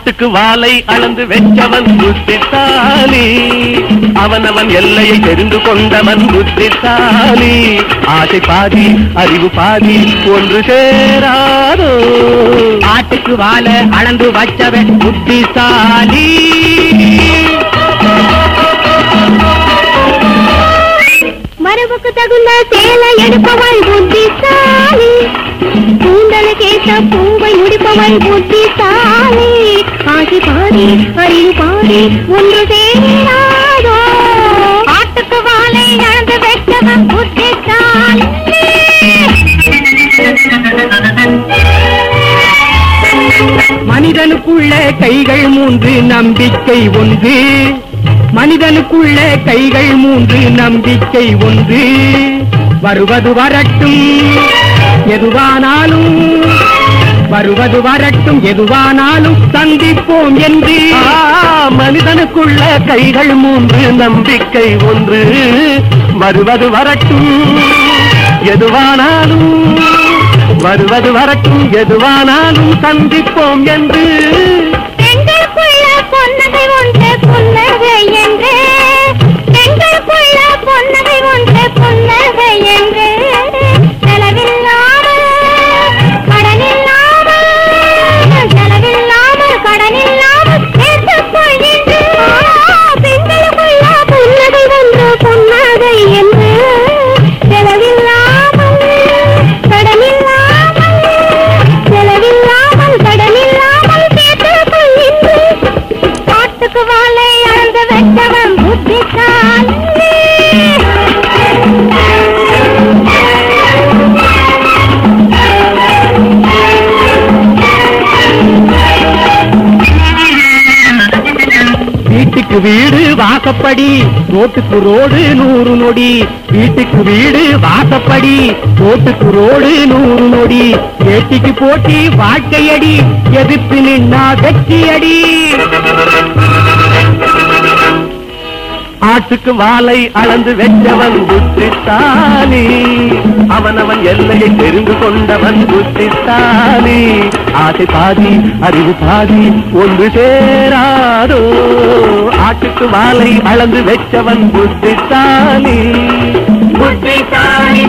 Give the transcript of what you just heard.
ஆட்டுக்கு வாளை அளந்து வெச்சவன் புத்திசாலி அவனவன் எல்லையை தெரிந்து கொண்டவன் புத்திசாலி ஆசை பாதி அறிவு பாதி ஒன்று சேராதோ ஆட்டுக்கு வாழ அளந்து வச்சவன் புத்திசாலி மரபுக்கு தகுந்த சேலை எடுப்பவள் புத்திசாலி கூந்தலுக்கேற்ற பூவை முடிப்பவள் புத்திசாலி ஆசி பாதி அறிவு பாதி ஒன்று சேராதோ ஆட்டுக்கு வாழை நடந்து வெட்டவன் புத்திசாலி மனிதனுக்குள்ள கைகள் மூன்று நம்பிக்கை ஒன்று மனிதனுக்குள்ள கைகள் மூன்று நம்பிக்கை ஒன்று வருவது வரட்டும் எதுவானாலும் வருவது வரட்டும் எதுவானாலும் சந்திப்போம் என்று ஆ, மனிதனுக்குள்ள கைகள் மூன்று நம்பிக்கை ஒன்று வருவது வரட்டும் எதுவானாலும் வருவது வரட்டும் எதுவானாலும் சந்திப்போம் என்று பெண்களுக்குள்ள பொன்னகை ஒன்று புன்னகை என்று பெண்களுக்குள்ள பொன்னகை ஒன்று புன்னகை என்று செலவில்லாமல் கடனில்லாமல் செலவில்லாமல் கடனில்லாமல் சேர்த்துக் கொள்கின்றேன். பெண்களுக்குள்ள புன்னகை ஒன்று புன்னகை என்று செலவில்லாமல் கடனில்லாமல் செலவில்லாமல் கடனில்லாமல் சேர்த்துக் கொள்கின்றேன். காட்டுக்கு வாழை அளந்து வெட்டவன் புத்திசாலி வீட்டுக்கு வீடு வாசப்படி ரோட்டுக்கு ரோடு நூறு நொடி வீட்டுக்கு வீடு வாசப்படி ரோட்டுக்கு ரோடு நூறு நொடி ஏட்டிக்கு போட்டி வாழ்க்கையடி எதிர்த்து நின்னா வெற்றியடி ஆட்டுக்கு வாளை அளந்து வெச்சவன் புத்திசாலி அவனவன் எல்லையை தெரிந்து கொண்டவன் புத்திசாலி ஆசை பாதி அறிவு பாதி ஒன்று சேராதோ ஆட்டுக்கு வாளை அளந்து வெச்சவன் புத்திசாலி புத்திசாலி